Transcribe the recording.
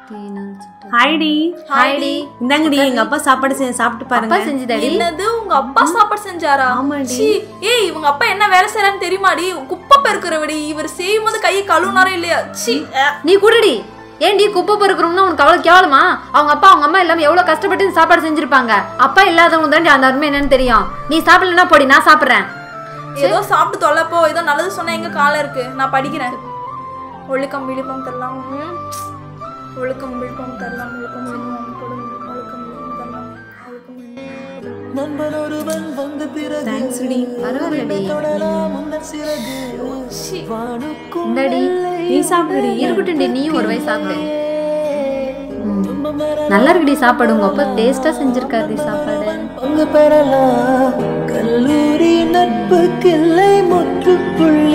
ஹாய்டி ஹாய்டி இந்தாங்கடி எங்க அப்பா சாப்பாடு செஞ்சு சாப்பிட்டு அப்பா பாருங்க செஞ்சுதாடி என்னது உங்க அப்பா சாப்பாடு செஞ்சாரா ஆமாடி. சீ, ஏய் இவங்க அப்பா என்ன வேலை செய்யறான்னு தெரியுமாடி குப்பை பெருக்கிறவடி இவர் செய்யும் போது கையை கழுவுனாரா இல்லையா சி நீ குடுடி ஏன்டி குப்பை பொறுக்கிறோம்னா உனக்கு அவ்வளவு கேவலமா அவங்க அப்பா அவங்க அம்மா இல்லாம எவ்வளவு கஷ்டப்பட்டு இந்த சாப்பாடு செஞ்சிருப்பாங்க அப்பா இல்லாதவங்க தாண்டி அந்த அருமை என்னன்னு தெரியும் நீ சாப்பிடலன்னா போடி நான் சாப்பிடுறேன் ஏதோ சாப்பிட்டு தொலைப்போ ஏதோ நல்லது சொன்னா எங்க காலம் இருக்கு நான் படிக்கிறேன் ஒழுக்கம் விழுப்பம் தரலாம் ம். ஒழுக்கம் விழுப்பம் தரலாம் ஒழுக்கம் விழுப்பம் கொடுங்க. ஒழுக்கம் விழுப்பம் தரலாம் ஒழுக்கம் விழுப்பம் கொடுங்க. நண்பன் ஒருவன் வந்த பிறகு தேங்க்ஸ் டி பரவாயில்லடி தொடலாம் முந்தன் சிறகு சி. வானுக்கும் இந்தாடி நீ சாப்பிடுடி இருக்கட்டும்டி நீயும் ஒரு வயசு சாப்பிடு துன்பம் வர நல்லா இருக்குடி சாப்பாடு உங்க அப்பா டேஸ்டா செஞ்சிருக்காரு சாப்பாடு பங்கு பெறலாம் கல்லூரி நட்பு கிள்ளை முற்றுப்புள்ளி